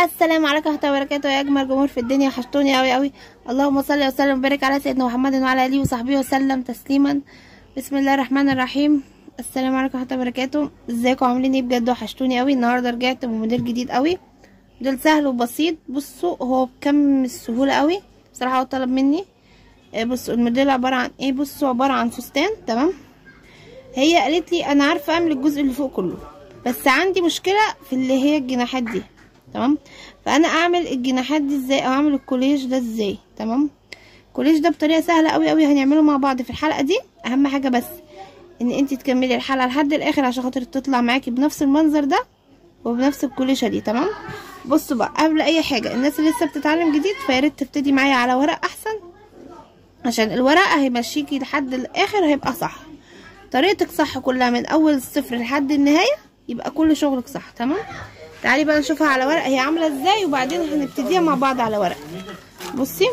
السلام عليكم ورحمه الله وبركاته يا اجمل جمهور في الدنيا وحشتوني قوي قوي اللهم صل وسلم وبارك على سيدنا محمد وعلى اله وصحبه وسلم تسليما بسم الله الرحمن الرحيم السلام عليكم ورحمه الله وبركاته ازيكم عاملين ايه بجد وحشتوني قوي النهارده رجعت بموديل جديد قوي موديل سهل وبسيط بصوا هو بكم السهوله قوي بصراحه هو طلب مني آه، بصوا الموديل عباره عن ايه بصوا عباره عن فستان تمام هي قالت لي انا عارفه اعمل الجزء اللي فوق كله بس عندي مشكله في اللي هي الجناحات دي تمام فانا اعمل الجناحات دي ازاي او اعمل الكوليج ده ازاي تمام الكوليج ده بطريقه سهله قوي قوي هنعمله مع بعض في الحلقه دي اهم حاجه بس ان انت تكملي الحلقه لحد الاخر عشان خاطر تطلع معاكي بنفس المنظر ده وبنفس الكوليشه دي تمام بصوا بقى قبل اي حاجه الناس اللي لسه بتتعلم جديد فياريت تبتدي معايا على ورق احسن عشان الورق هيمشيكي لحد الاخر هيبقى صح طريقتك صح كلها من اول الصفر لحد النهايه يبقى كل شغلك صح تمام تعالي بقى نشوفها على ورق هي عامله ازاي وبعدين هنبتديها مع بعض على ورق بصي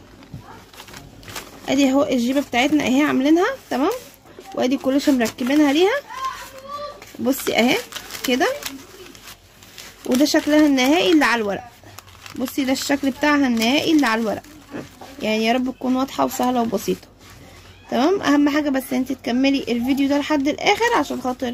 ادي اهو الجيبه بتاعتنا اهي عاملينها تمام وادي كلش مركبينها ليها بصي اهي كده وده شكلها النهائي اللي على الورق بصي ده الشكل بتاعها النهائي اللي على الورق يعني يا رب تكون واضحه وسهله وبسيطه تمام اهم حاجه بس انت تكملي الفيديو ده لحد الاخر عشان خاطر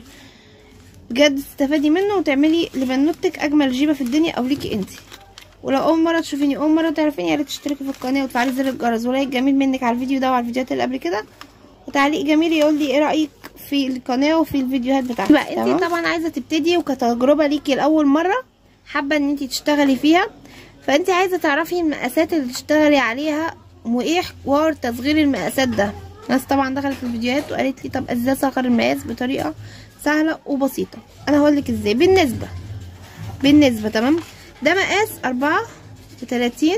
بجد تستفادي منه وتعملي لبنوتك اجمل جيبه في الدنيا او ليكي انت ولو اول مره تشوفيني اول مره تعرفيني يا ريت تشتركي في القناه وتفعلي زر الجرس ولايك جميل منك على الفيديو ده وعلى الفيديوهات اللي قبل كده وتعليق جميل يقول لي ايه رايك في القناه وفي الفيديوهات بتاعتي بقى انت طبعا عايزه تبتدي وكتجربه ليكي لاول مره حابه ان انت تشتغلي فيها فانت عايزه تعرفي المقاسات اللي تشتغلي عليها وايه حوار تصغير المقاسات ده ناس طبعا دخلت في الفيديوهات وقالت لي طب ازاي اصغر المقاس بطريقه سهله وبسيطه انا هقول لك ازاي بالنسبه بالنسبه تمام ده مقاس أربعة وتلاتين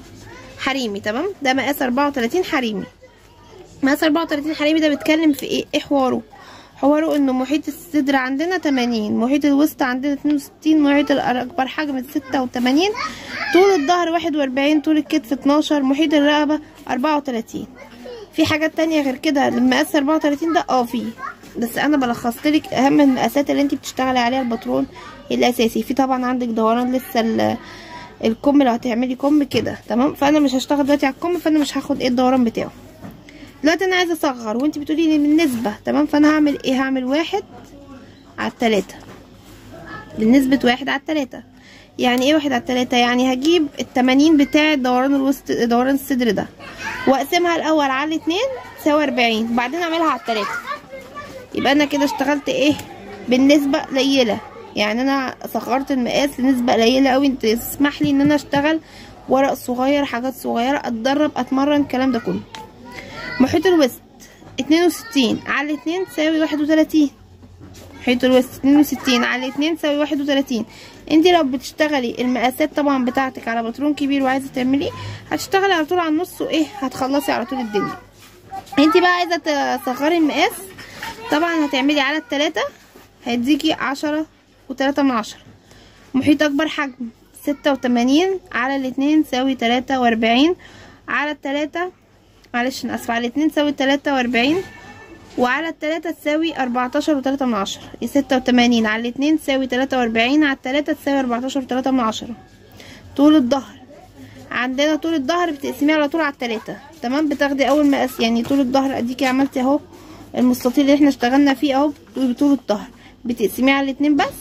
حريمي تمام ده مقاس أربعة وتلاتين حريمي مقاس أربعة وتلاتين حريمي ده بيتكلم في ايه ايه حواره حواره انه محيط الصدر عندنا تمانين محيط الوسط عندنا اتنين وستين محيط الاكبر حجم ستة وتمانين طول الظهر واحد واربعين طول الكتف اتناشر محيط الرقبة أربعة وتلاتين في حاجات تانية غير كده المقاس أربعة وتلاتين ده اه فيه بس انا بلخصت لك اهم المقاسات اللي انت بتشتغلي عليها الباترون الاساسي في طبعا عندك دوران لسه الكم لو هتعملي كم كده تمام فانا مش هشتغل دلوقتي على الكم فانا مش هاخد ايه الدوران بتاعه دلوقتي انا عايزه اصغر وانت بتقولي لي بالنسبه تمام فانا هعمل ايه هعمل واحد على التلاتة بالنسبه واحد على التلاتة يعني ايه واحد على التلاتة يعني هجيب التمانين بتاع دوران الوسط دوران الصدر ده واقسمها الاول على الاتنين تساوي اربعين وبعدين اعملها على التلاتة يبقى انا كده اشتغلت ايه بالنسبه قليله يعني انا صغرت المقاس لنسبه قليله قوي انت تسمح لي ان انا اشتغل ورق صغير حاجات صغيره اتدرب اتمرن الكلام ده كله محيط الوسط اتنين وستين على اتنين تساوي واحد وتلاتين محيط الوسط اتنين وستين على اتنين تساوي واحد وتلاتين انت لو بتشتغلي المقاسات طبعا بتاعتك على باترون كبير وعايزه تعملي هتشتغلي على طول على النص وايه هتخلصي على طول الدنيا انت بقى عايزه تصغري المقاس طبعا هتعملي على التلاتة هيديكي عشرة وتلاتة من عشرة محيط اكبر حجم ستة وتمانين على الاتنين تساوي تلاتة واربعين على التلاتة معلش انا اسفة على الاتنين تساوي تلاتة واربعين وعلى التلاتة تساوي اربعتاشر وتلاتة من عشرة ستة وتمانين على الاتنين تساوي تلاتة واربعين على التلاتة تساوي اربعتاشر وتلاتة من عشرة طول الظهر عندنا طول الظهر بتقسميه على طول على التلاتة تمام بتاخدي اول مقاس يعني طول الظهر اديكي عملتي اهو المستطيل اللي احنا اشتغلنا فيه اهو بطول الظهر بتقسميه على الاتنين بس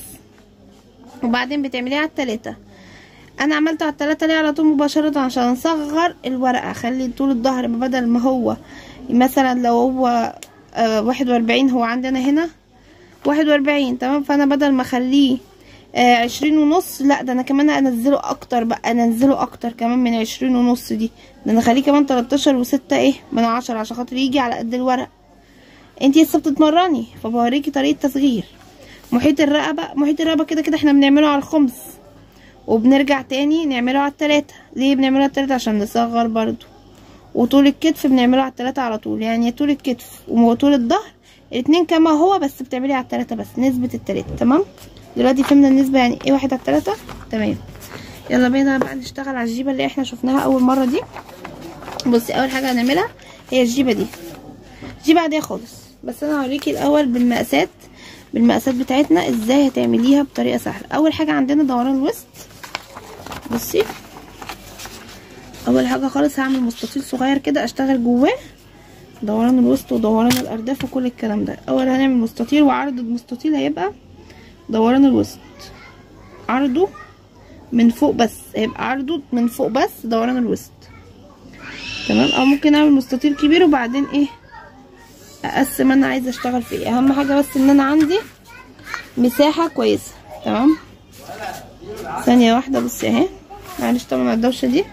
وبعدين بتعمليه على التلاتة انا عملته على التلاتة ليه على طول مباشرة عشان نصغر الورقة اخلي طول الظهر بدل ما هو مثلا لو هو آه واحد واربعين هو عندنا هنا واحد واربعين تمام فانا بدل ما اخليه آه عشرين ونص لا ده انا كمان انزله اكتر بقى انزله اكتر كمان من عشرين ونص دي ده انا اخليه كمان تلاتاشر وستة ايه من عشرة عشان خاطر يجي على قد الورق انتي لسه بتتمرني فبوريكي طريقه تصغير محيط الرقبه محيط الرقبه كده كده احنا بنعمله على الخمس وبنرجع تاني نعمله على التلاتة ليه بنعمله على التلاتة عشان نصغر برضو وطول الكتف بنعمله على التلاتة على طول يعني طول الكتف وطول الظهر الاتنين كما هو بس بتعمليه على التلاتة بس نسبة التلاتة تمام دلوقتي فهمنا النسبة يعني ايه واحد على التلاتة تمام يلا بينا بقى نشتغل على الجيبة اللي احنا شفناها اول مرة دي بصي اول حاجة هنعملها هي الجيبة دي جيبة عادية خالص بس انا هوريكي الاول بالمقاسات بالمقاسات بتاعتنا ازاي هتعمليها بطريقه سهله اول حاجه عندنا دوران الوسط بصي اول حاجه خالص هعمل مستطيل صغير كده اشتغل جواه دوران الوسط ودوران الارداف وكل الكلام ده اول هنعمل مستطيل وعرض المستطيل هيبقى دوران الوسط عرضه من فوق بس هيبقى عرضه من فوق بس دوران الوسط تمام او ممكن اعمل مستطيل كبير وبعدين ايه اقسم انا عايزه اشتغل في ايه اهم حاجه بس ان انا عندي مساحه كويسه تمام ثانيه واحده بصي اهي معلش طبعا على الدوشه دي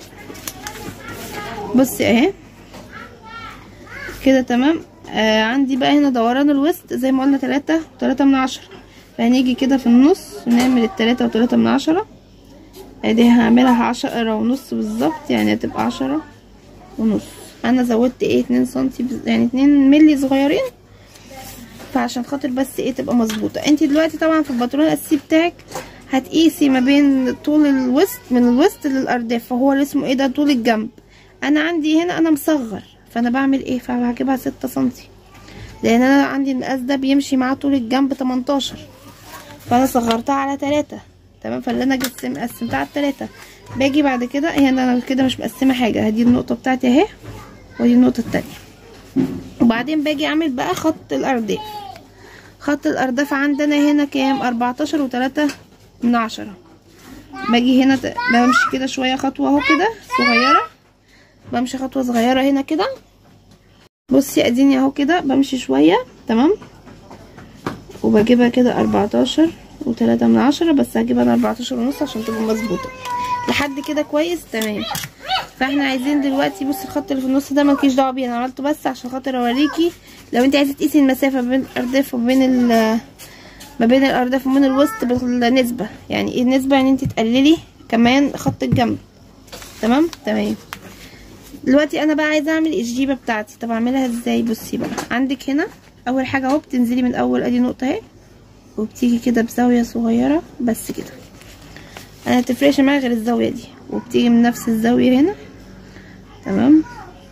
بصي اهي كده تمام آه عندي بقى هنا دوران الوسط زي ما قلنا تلاتة وتلاتة من عشرة فهنيجي كده في النص ونعمل التلاتة وتلاتة من عشرة ادي هعملها عشرة ونص بالظبط يعني هتبقى عشرة ونص انا زودت ايه اتنين سنتي يعني اتنين ملي صغيرين فعشان خاطر بس ايه تبقى مظبوطه انت دلوقتي طبعا في الباترون الاساسي بتاعك هتقيسي ما بين طول الوسط من الوسط للارداف فهو اللي اسمه ايه ده طول الجنب انا عندي هنا انا مصغر فانا بعمل ايه فهجيبها ستة سنتي لان انا عندي المقاس ده بيمشي مع طول الجنب 18 فانا صغرتها على تلاتة تمام فاللي انا قسم قسمتها على تلاتة باجي بعد كده هنا انا كده مش مقسمه حاجه هدي النقطه بتاعتي اهي ودي النقطه التانية وبعدين باجي اعمل بقى خط الارداف خط الارداف عندنا هنا كام 14 وتلاتة من عشرة باجي هنا ت- بمشي كده شويه خطوه اهو كده صغيره بمشي خطوه صغيره هنا كده بصي اديني اهو كده بمشي شويه تمام وبجيبها كده 14 وتلاتة من عشرة بس هجيبها انا 14 ونص عشان تبقى مظبوطه لحد كده كويس تمام فاحنا عايزين دلوقتي بصي الخط اللي في النص ده مالكيش دعوه بيه انا عملته بس عشان خاطر اوريكي لو انت عايزه تقيسي المسافه بين الارداف وبين ال ما بين الارداف وبين الوسط بالنسبه يعني ايه النسبه يعني انت تقللي كمان خط الجنب تمام تمام دلوقتي انا بقى عايزه اعمل الجيبه بتاعتي طب اعملها ازاي بصي بقى عندك هنا اول حاجه اهو بتنزلي من اول ادي نقطه اهي وبتيجي كده بزاويه صغيره بس كده انا متفرقش معايا غير الزاويه دي وبتيجي من نفس الزاويه هنا تمام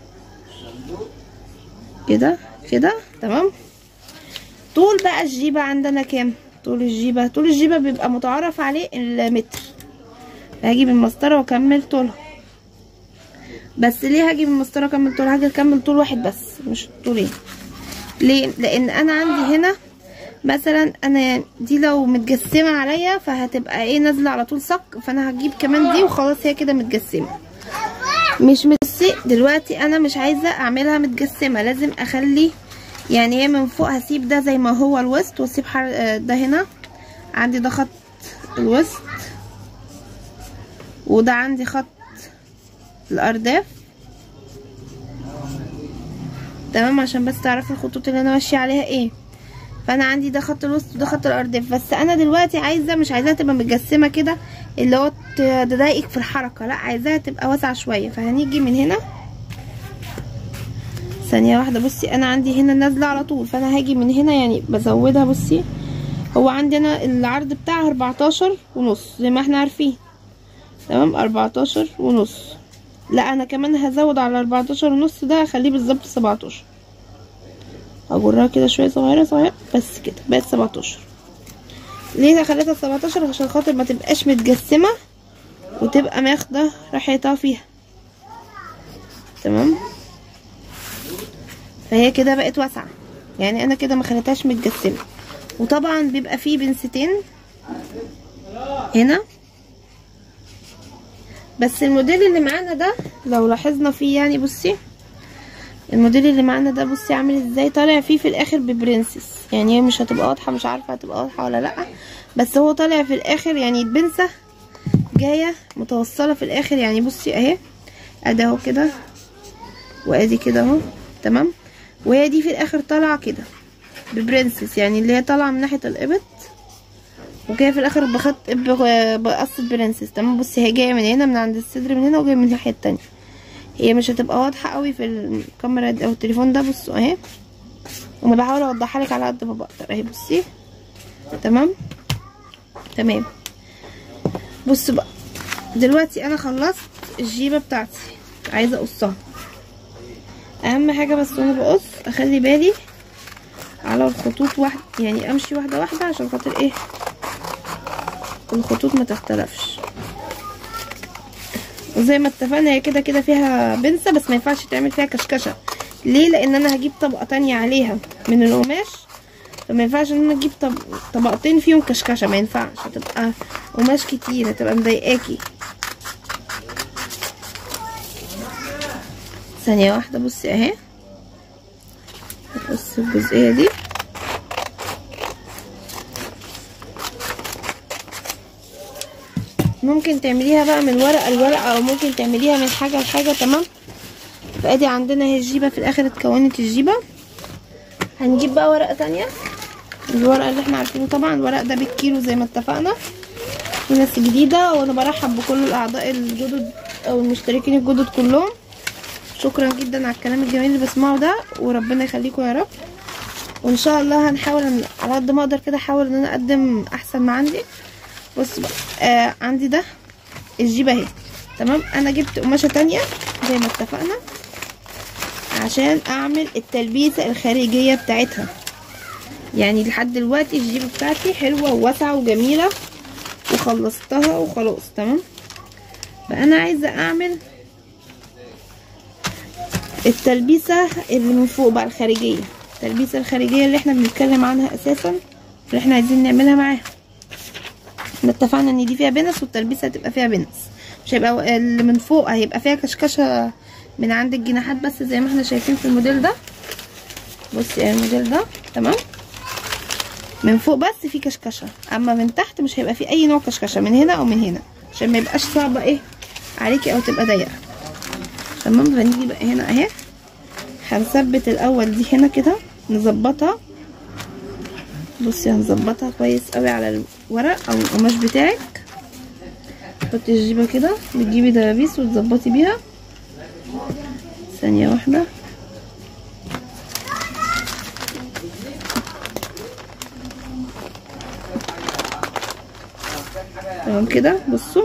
كده كده تمام طول بقى الجيبه عندنا كام طول الجيبه طول الجيبه بيبقى متعارف عليه المتر هجيب المسطره واكمل طولها بس ليه هجيب المسطره واكمل طولها هاجي اكمل طول واحد بس مش طولين ليه لان انا عندي هنا مثلا انا دي لو متجسمه عليا فهتبقى ايه نازله على طول صك فانا هجيب كمان دي وخلاص هي كده متجسمه مش متسي دلوقتي انا مش عايزه اعملها متجسمه لازم اخلي يعني هي من فوق هسيب ده زي ما هو الوسط واسيب حر... آه، ده هنا عندي ده خط الوسط وده عندي خط الارداف تمام عشان بس تعرفي الخطوط اللي انا ماشيه عليها ايه فانا عندي ده خط الوسط وده خط الارداف بس انا دلوقتي عايزه مش عايزاها تبقى متجسمه كده اللي هو ت- تضايقك في الحركه لا عايزاها تبقى واسعه شويه فهنيجي من هنا ثانيه واحده بصي انا عندي هنا نازله على طول فانا هاجي من هنا يعني بزودها بصي هو عندنا العرض بتاعها 14 ونص زي ما احنا عارفين تمام 14 ونص لا انا كمان هزود على 14 ونص ده هخليه بالظبط 17 اجرها كده شويه صغيره صغيره بس كده بقت 17 ليه خليتها 17 عشان خاطر ما تبقاش متجسمه وتبقى ماخده راحتها فيها تمام فهي كده بقت واسعه يعني انا كده ما خليتهاش متجسمه وطبعا بيبقى فيه بنستين هنا بس الموديل اللي معانا ده لو لاحظنا فيه يعني بصي الموديل اللي معانا ده بصي عامل ازاي طالع فيه في الاخر ببرنسس يعني هي مش هتبقى واضحه مش عارفه هتبقى واضحه ولا لا بس هو طالع في الاخر يعني البنسه جايه متوصله في الاخر يعني بصي اهي ادي اهو كده وادي كده اهو تمام وهي دي في الاخر طالعه كده ببرنسس يعني اللي هي طالعه من ناحيه الابط وجايه في الاخر بخط ب- بقصه برنسس تمام بصي هي جايه من هنا من عند الصدر من هنا وجايه من الناحيه التانية هي مش هتبقى واضحه قوي في الكاميرا دي او التليفون ده بصوا اهي وانا بحاول اوضحها لك على قد ما بقدر اهي بصي تمام تمام بصوا بقى دلوقتي انا خلصت الجيبه بتاعتي عايزه اقصها اهم حاجه بس وانا بقص اخلي بالي على الخطوط واحد يعني امشي واحده واحده عشان خاطر ايه الخطوط ما تختلفش وزي ما اتفقنا هي كده كده فيها بنسة بس ما ينفعش تعمل فيها كشكشة ليه لان انا هجيب طبقة تانية عليها من القماش فما ينفعش ان انا اجيب طب... طبقتين فيهم كشكشة ما ينفعش هتبقى قماش كتير هتبقى مضايقاكي ثانية واحدة بصي اهي بص الجزئية دي ممكن تعمليها بقى من ورقة لورقة او ممكن تعمليها من حاجة لحاجة تمام فادي عندنا اهي الجيبة في الاخر اتكونت الجيبة هنجيب بقى ورقة تانية الورق اللي احنا عارفينه طبعا الورق ده بالكيلو زي ما اتفقنا في ناس جديدة وانا برحب بكل الاعضاء الجدد او المشتركين الجدد كلهم شكرا جدا على الكلام الجميل اللي بسمعه ده وربنا يخليكم يا رب وان شاء الله هنحاول ان على قد ما اقدر كده احاول ان انا اقدم احسن ما عندي بص بقى آه عندي ده الجيبه اهي تمام انا جبت قماشه تانية زي ما اتفقنا عشان اعمل التلبيسه الخارجيه بتاعتها يعني لحد دلوقتي الجيبه بتاعتي حلوه وواسعه وجميله وخلصتها وخلاص تمام فانا عايزه اعمل التلبيسه اللي من فوق بقى الخارجيه التلبيسه الخارجيه اللي احنا بنتكلم عنها اساسا اللي احنا عايزين نعملها معاها احنا اتفقنا ان دي فيها بنس والتلبيسه هتبقى فيها بنس مش هيبقى اللي من فوق هيبقى فيها كشكشه من عند الجناحات بس زي ما احنا شايفين في الموديل ده بصي اهي الموديل ده تمام من فوق بس في كشكشه اما من تحت مش هيبقى في اي نوع كشكشه من هنا او من هنا عشان ما يبقاش صعبه ايه عليكي او تبقى ضيقه تمام فنيجي بقى هنا اهي هنثبت الاول دي هنا كده نظبطها بصي هنظبطها كويس قوي على الورق او القماش بتاعك تحطي الجيبه كده بتجيبي دبابيس وتظبطي بيها ثانيه واحده تمام كده بصوا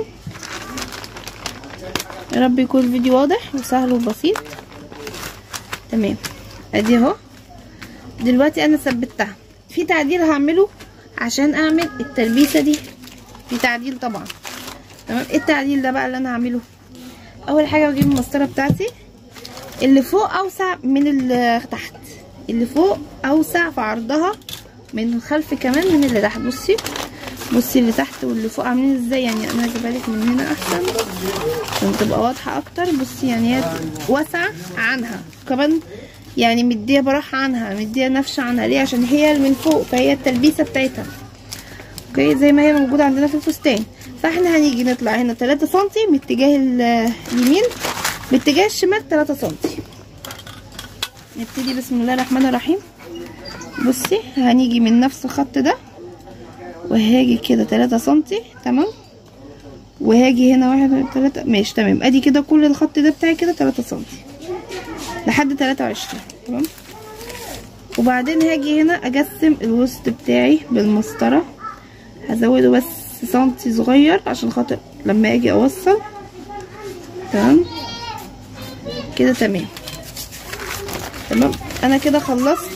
يا رب يكون الفيديو واضح وسهل وبسيط تمام ادي اهو دلوقتي انا ثبتها في تعديل هعمله عشان اعمل التلبيسه دي في تعديل طبعا تمام ايه التعديل ده بقى اللي انا هعمله اول حاجه بجيب المسطره بتاعتي اللي فوق اوسع من اللي تحت اللي فوق اوسع في عرضها من الخلف كمان من اللي تحت بصي بصي اللي تحت واللي فوق عاملين ازاي يعني انا هجيبها لك من هنا احسن عشان تبقى واضحه اكتر بصي يعني هي واسعه عنها كمان يعني مديه براحه عنها مديه نفشه عنها ليه عشان هي اللي من فوق فهي التلبيسه بتاعتها اوكي زي ما هي موجوده عندنا في الفستان فاحنا هنيجي نطلع هنا 3 سم من اتجاه اليمين باتجاه الشمال 3 سم نبتدي بسم الله الرحمن الرحيم بصي هنيجي من نفس الخط ده وهاجي كده 3 سم تمام وهاجي هنا واحد تلاتة ماشي تمام ادي كده كل الخط ده بتاعي كده 3 سم لحد 23 تمام وبعدين هاجي هنا اجسم الوسط بتاعي بالمسطره هزوده بس سنتي صغير عشان خاطر لما اجي اوصل تمام كده تمام تمام انا كده خلصت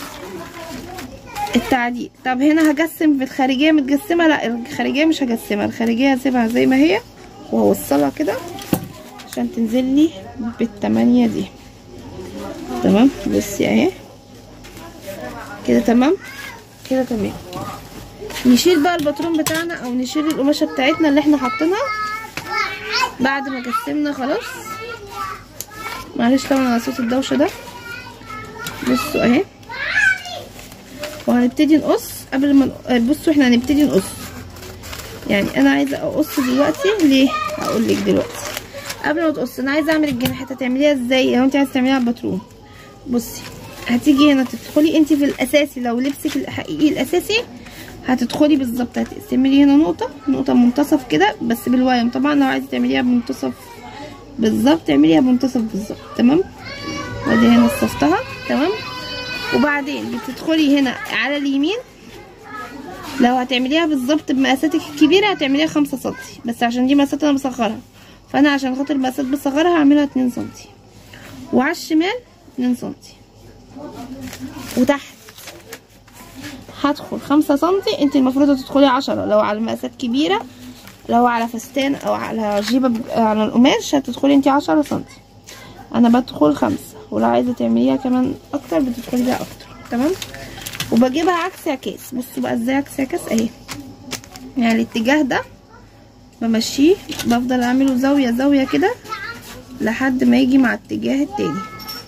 التعديل طب هنا هجسم في الخارجيه متجسمه لا الخارجيه مش هجسمها الخارجيه هسيبها زي ما هي وهوصلها كده عشان تنزل لي بالتمانية دي تمام بصي اهي كده تمام كده تمام نشيل بقى الباترون بتاعنا او نشيل القماشه بتاعتنا اللي احنا حاطينها بعد ما جسمنا خلاص معلش طبعا على صوت الدوشه ده بصوا اهي وهنبتدي نقص قبل ما بصوا احنا هنبتدي نقص يعني انا عايزه اقص دلوقتي ليه هقول لك دلوقتي قبل ما تقص انا عايزه اعمل الجناحات هتعمليها ازاي لو انت عايزه تعمليها على الباترون بصي هتيجي هنا تدخلي انت في الاساسي لو لبسك الحقيقي الاساسي هتدخلي بالظبط هتقسمي هنا نقطه نقطه منتصف كده بس بالوايم طبعا لو عايزه تعمليها بمنتصف بالظبط تعمليها بمنتصف بالظبط تمام وادي هنا صفتها تمام وبعدين بتدخلي هنا على اليمين لو هتعمليها بالظبط بمقاساتك الكبيره هتعمليها خمسة سنتي بس عشان دي مقاسات انا بصغرها فانا عشان خاطر المقاسات بصغرها هعملها اتنين سنتي وعلى الشمال اتنين سنتي وتحت هدخل خمسة سنتي انت المفروض تدخلي عشرة لو على المقاسات كبيرة لو على فستان او على جيبه ب- على القماش هتدخلي انت عشرة سنتي انا بدخل خمسة ولو عايزه تعمليها كمان اكتر بتدخلي بيها اكتر تمام وبجيبها عكس عكاس بصوا بقى ازاي عكس عكاس اهي يعني الاتجاه ده بمشيه بفضل اعمله زاويه زاويه كده لحد ما يجي مع الاتجاه التاني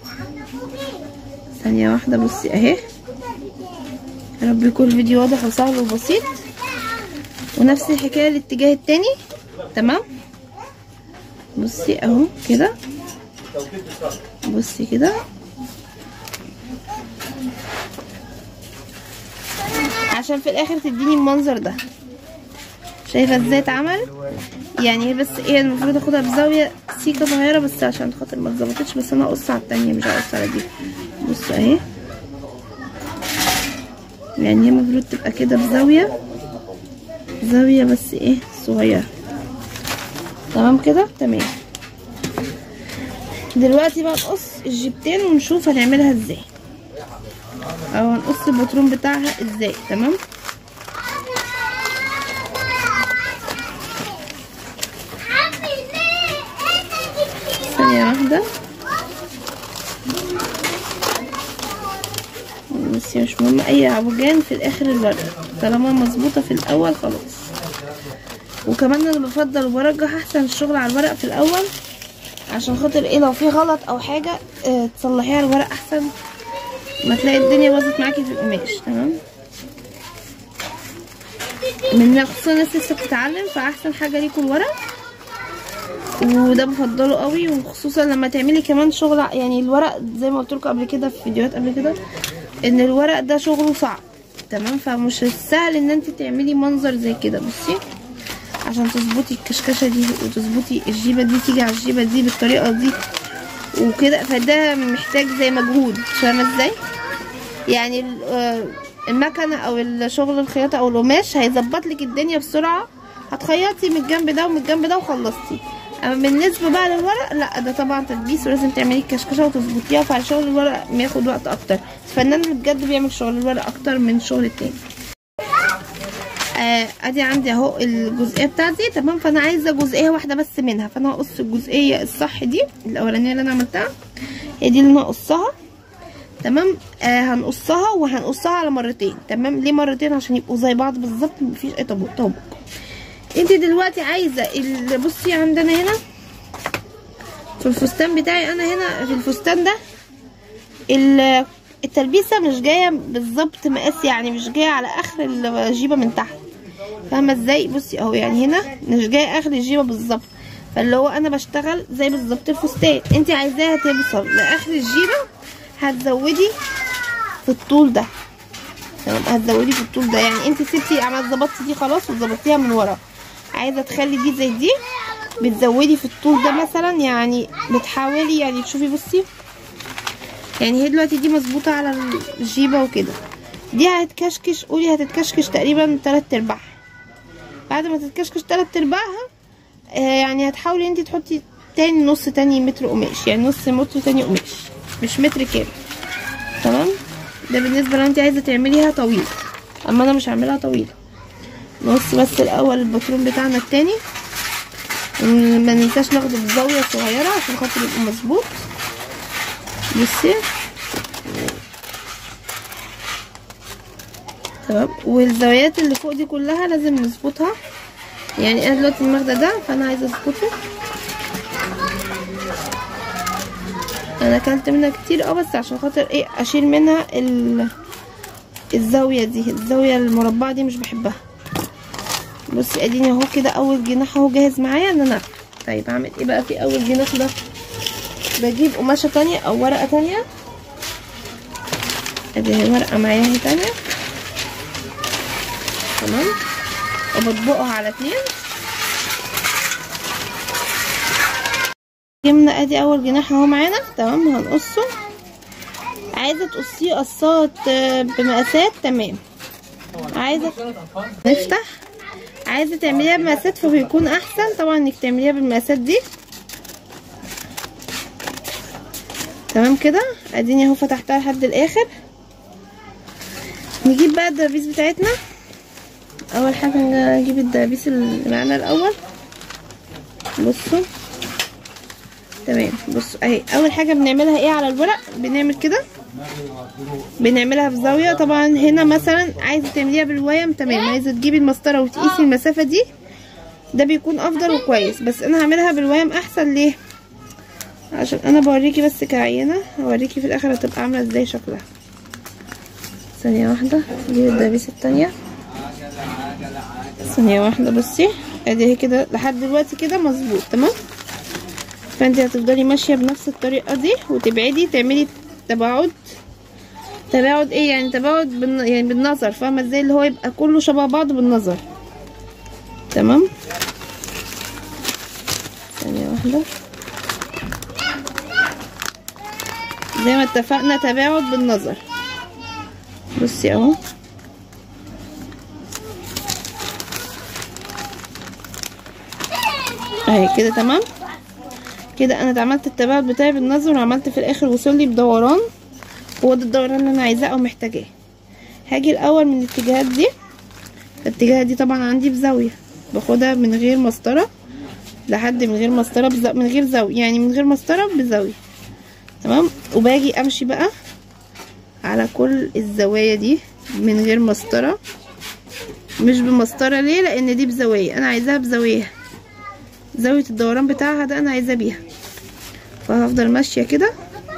ثانيه واحده بصي اهي يا رب يكون الفيديو واضح وسهل وبسيط ونفس الحكايه الاتجاه التاني تمام بصي اهو كده بصي كده عشان في الاخر تديني المنظر ده شايفه ازاي اتعمل يعني هي بس ايه المفروض اخدها بزاويه سيكه صغيره بس عشان خاطر ما اتظبطتش بس انا اقص على التانية مش هقص على دي بصوا اهي يعني هي المفروض تبقى كده بزاويه زاويه بس ايه صغيره تمام كده تمام دلوقتي بقى نقص الجيبتين ونشوف هنعملها ازاي او هنقص البطرون بتاعها ازاي تمام ثانية واحدة بس مش مهم اي عوجان في الاخر الورقة طالما مظبوطة في الاول خلاص وكمان انا بفضل وبرجح احسن الشغل على الورق في الاول عشان خاطر ايه لو في غلط او حاجة اه تصلحيها على الورق احسن ما تلاقي الدنيا باظت معاكي في القماش تمام من خصوصا الناس لسه بتتعلم فاحسن حاجة ليكم الورق وده بفضله قوي وخصوصا لما تعملي كمان شغل ع- يعني الورق زي ما قلت لكم قبل كده في فيديوهات قبل كده ان الورق ده شغله صعب تمام فمش سهل ان انت تعملي منظر زي كده بصي عشان تظبطي الكشكشه دي وتظبطي الجيبه دي تيجي على الجيبه دي بالطريقه دي وكده فده محتاج زي مجهود فاهمه ازاي يعني ال- آه، المكنه او الشغل الخياطه او القماش هيظبط لك الدنيا بسرعه هتخيطي من الجنب ده ومن الجنب ده وخلصتي اما بالنسبه بقى للورق لا ده طبعا تدبيس ولازم تعملي الكشكشه وتظبطيها فشغل الورق بياخد وقت اكتر الفنان اللي بجد بيعمل شغل الورق اكتر من شغل التاني آه، ادي عندي اهو الجزئيه بتاعتي تمام فانا عايزه جزئيه واحده بس منها فانا هقص الجزئيه الصح دي الاولانيه اللي انا عملتها هي دي اللي انا هقصها تمام آه هنقصها وهنقصها على مرتين تمام ليه مرتين عشان يبقوا زي بعض بالظبط مفيش اي طابق طابق انت دلوقتي عايزه ال- بصي عندنا هنا في الفستان بتاعي انا هنا في الفستان ده ال- التلبيسه مش جايه بالظبط مقاس يعني مش جايه على اخر الجيبه من تحت فاهمه ازاي بصي اهو يعني هنا مش جايه اخر الجيبه بالظبط فاللي هو انا بشتغل زي بالظبط الفستان انت عايزاها توصل لاخر الجيبه هتزودي في الطول ده تمام هتزودي في الطول ده يعني انت سبتي عملت ظبطتي دي خلاص وظبطتيها من ورا عايزه تخلي دي زي دي بتزودي في الطول ده مثلا يعني بتحاولي يعني تشوفي بصي يعني هي دلوقتي دي مظبوطه على الجيبه وكده دي هتكشكش قولي هتتكشكش تقريبا تلات ارباعها بعد ما تتكشكش تلات ارباعها آه يعني هتحاولي انت تحطي تاني نص تاني متر قماش يعني نص متر تاني قماش مش متر كامل تمام ده بالنسبه لو انت عايزه تعمليها طويله اما انا مش هعملها طويله نقص بس الاول الباترون بتاعنا التاني ما ننساش ناخده بزاويه صغيره عشان خاطر يبقى مظبوط بصي تمام والزاويات اللي فوق دي كلها لازم نظبطها يعني انا دلوقتي المخده ده فانا عايزه اظبطه انا اكلت منها كتير اه بس عشان خاطر ايه اشيل منها ال... الزاويه دي الزاويه المربعه دي مش بحبها بصي اديني اهو كده اول جناح اهو جاهز معايا ان انا أقفل. طيب اعمل ايه بقى في اول جناح ده بجيب قماشه تانية او ورقه تانية ادي اهي ورقه معايا اهي تانية تمام وبطبقها على اتنين جبنا ادي اول جناح اهو معانا تمام هنقصه عايزه تقصيه قصات آه، بمقاسات تمام عايزه نفتح عايزه تعمليها بمقاسات فبيكون احسن طبعا انك تعمليها بالمقاسات دي تمام كده اديني اهو فتحتها لحد الاخر نجيب بقى الدبابيس بتاعتنا اول حاجه نجيب الدبابيس اللي معانا الاول بصوا تمام بصوا اهي اول حاجه بنعملها ايه على الورق بنعمل كده بنعملها في زاويه طبعا هنا مثلا عايزه تعمليها بالويم تمام عايزه تجيبي المسطره وتقيسي المسافه دي ده بيكون افضل وكويس بس انا هعملها بالويم احسن ليه عشان انا بوريكي بس كعينه هوريكي في الاخر هتبقى عامله ازاي شكلها ثانيه واحده نجيب الدبيس التانية ثانيه واحده بصي ادي اهي كده لحد دلوقتي كده مظبوط تمام فانت هتفضلي ماشيه بنفس الطريقه دي وتبعدي تعملي تباعد تباعد ايه يعني تباعد بالن... يعني بالنظر فاهمه ازاي اللي هو يبقى كله شبه بعض بالنظر تمام ثانيه واحده زي ما اتفقنا تباعد بالنظر بصي اهو اهي كده تمام كده انا عملت التباعد بتاعي بالنظر وعملت في الاخر وصل لي بدوران هو ده الدوران اللي انا عايزاه او محتاجاه هاجي الاول من الاتجاهات دي الاتجاهات دي طبعا عندي بزاويه باخدها من غير مسطره لحد من غير مسطره بزا... من غير زاويه يعني من غير مسطره بزاويه تمام وباجي امشي بقى على كل الزوايا دي من غير مسطره مش بمسطره ليه لان دي بزاويه انا عايزاها بزاويه زاويه الدوران بتاعها ده انا عايزاه بيها فهفضل ماشيه كده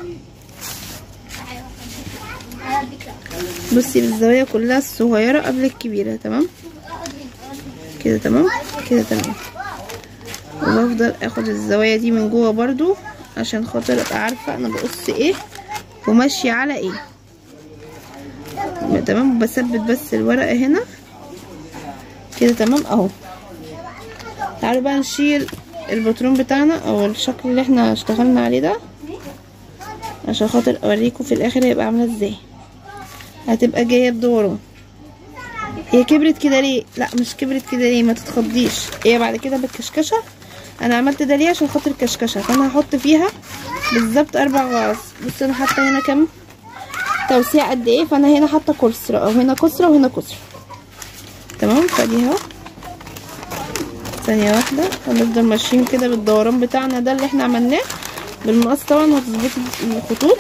بصي بالزوايا كلها الصغيره قبل الكبيره تمام كده تمام كده تمام وبفضل اخد الزوايا دي من جوه برضو عشان خاطر ابقى عارفه انا بقص ايه وماشيه على ايه تمام بثبت بس الورقه هنا كده تمام اهو تعالوا بقى نشيل الباترون بتاعنا او الشكل اللي احنا اشتغلنا عليه ده عشان خاطر اوريكم في الاخر هيبقى عامله ازاي هتبقى جايه بدوران هي كبرت كده ليه لا مش كبرت كده ليه ما تتخضيش هي بعد كده بالكشكشه انا عملت ده ليه عشان خاطر الكشكشه فانا هحط فيها بالظبط اربع غرز بص انا حاطه هنا كام توسيع قد ايه فانا هنا حاطه كسره او هنا كسره وهنا كسره تمام فدي اهو ثانيه واحده هنفضل ماشيين كده بالدوران بتاعنا ده اللي احنا عملناه بالمقص طبعا وهتظبطي الخطوط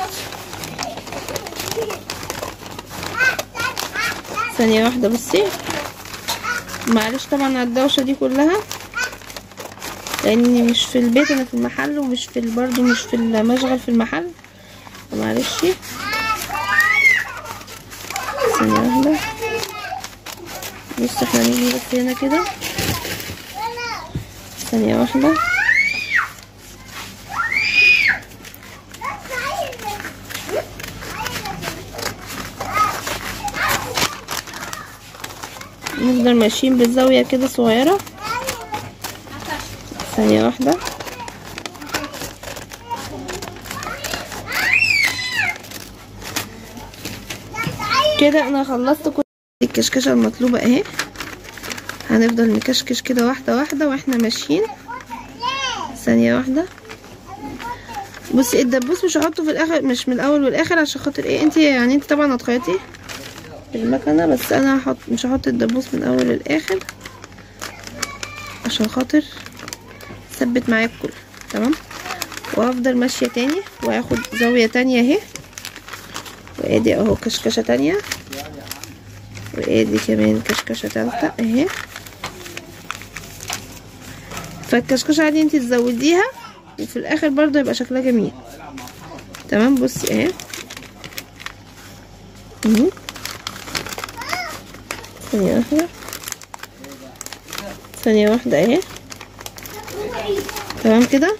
ثانيه واحده بصي معلش طبعا على الدوشه دي كلها لاني مش في البيت انا في المحل ومش في برضه مش في المشغل في المحل معلش ثانيه واحده بص احنا هنيجي بس هنا كده ثانيه واحده نفضل ماشيين بالزاويه كده صغيره ثانية واحدة كده انا خلصت كل الكشكشة المطلوبة اهي هنفضل نكشكش كده واحدة واحدة واحنا ماشيين ثانية واحدة بصي الدبوس مش هحطه في الاخر مش من الاول والاخر عشان خاطر ايه انت يعني انت طبعا هتخيطي المكنة بس انا هحط مش هحط الدبوس من الاول للاخر عشان خاطر ثبت معايا الكل تمام وهفضل ماشيه تاني وهاخد زاويه تانية اهي وادي اهو كشكشه تانية وادي كمان كشكشه تالتة اهي فالكشكشه عادي انت تزوديها وفي الاخر برضو يبقى شكلها جميل تمام بصي اهي اهي ثانيه واحده ثانيه واحده اهي تمام كده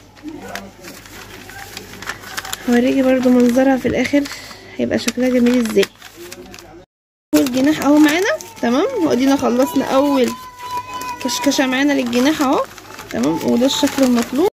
هوريكي برضو منظرها في الاخر هيبقى شكلها جميل ازاي اول جناح اهو معانا تمام وادينا خلصنا اول كشكشه معانا للجناح اهو تمام وده الشكل المطلوب